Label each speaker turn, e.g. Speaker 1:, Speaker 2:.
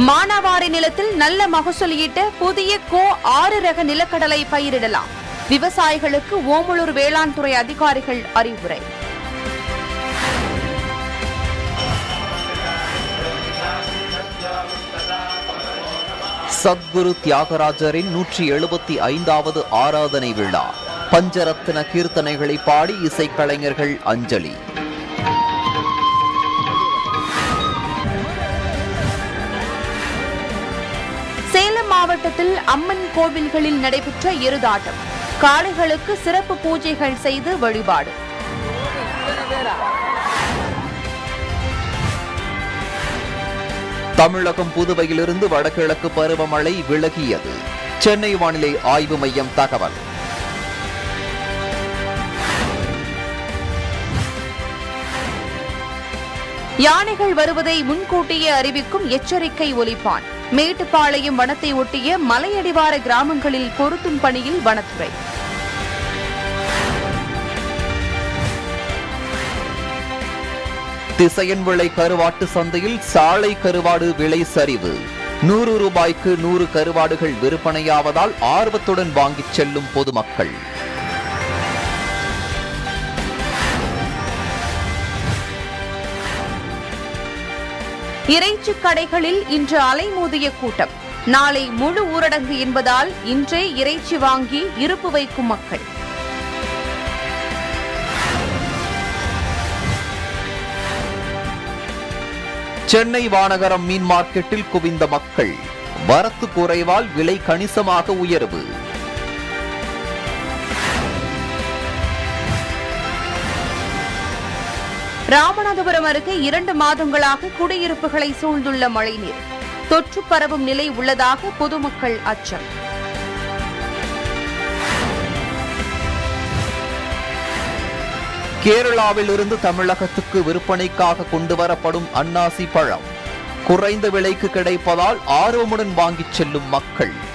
Speaker 1: மானாவாரி நிலத்தில் நல்ல மகசூல் ஈட்ட புதிய கோ ஆறு ரக நிலக்கடலை பயிரிடலாம் விவசாயிகளுக்கு ஓமலூர் வேளாண் துறை அதிகாரிகள் அறிவுரை
Speaker 2: சத்குரு தியாகராஜரின் நூற்றி எழுபத்தி ஐந்தாவது ஆராதனை விழா பஞ்சரத்ன கீர்த்தனைகளை பாடி இசைக்கலைஞர்கள் அஞ்சலி
Speaker 1: சேலம் மாவட்டத்தில் அம்மன் கோவில்களில் நடைபெற்ற எருதாட்டம் காளைகளுக்கு சிறப்பு பூஜைகள் செய்து வழிபாடு
Speaker 2: தமிழகம் புதுவையிலிருந்து வடகிழக்கு பருவமழை விலகியது சென்னை வானிலை ஆய்வு மையம் தகவல்
Speaker 1: யானைகள் வருவதை முன்கூட்டியே அறிவிக்கும் எச்சரிக்கை ஒலிப்பான் மேட்டுப்பாளையம் வனத்தை ஒட்டிய மலையடிவார கிராமங்களில் பொருத்தும் பணியில் வனத்துறை
Speaker 2: திசையன் விளை கருவாட்டு சந்தையில் சாலை கருவாடு விலை சரிவு நூறு ரூபாய்க்கு நூறு கருவாடுகள் விற்பனையாவதால் ஆர்வத்துடன் வாங்கிச் செல்லும் பொதுமக்கள்
Speaker 1: இறைச்சி கடைகளில் இன்று அலைமோதிய கூட்டம் நாளை முழு ஊரடங்கு என்பதால் இன்றே இறைச்சி வாங்கி இருப்பு வைக்கும் மக்கள்
Speaker 2: சென்னை வானகரம் மீன் மார்க்கெட்டில் குவிந்த மக்கள் வரத்து குறைவால் விலை கணிசமாக உயர்வு
Speaker 1: ராமநாதபுரம் அருகே இரண்டு மாதங்களாக குடியிருப்புகளை சூழ்ந்துள்ள மழைநீர் தொற்று பரவும் நிலை உள்ளதாக பொதுமக்கள் அச்சம்
Speaker 2: கேரளாவில் இருந்து தமிழகத்துக்கு விற்பனைக்காக கொண்டு வரப்படும் அன்னாசி பழம் குறைந்த விலைக்கு கிடைப்பதால் ஆர்வமுடன் வாங்கிச் செல்லும் மக்கள்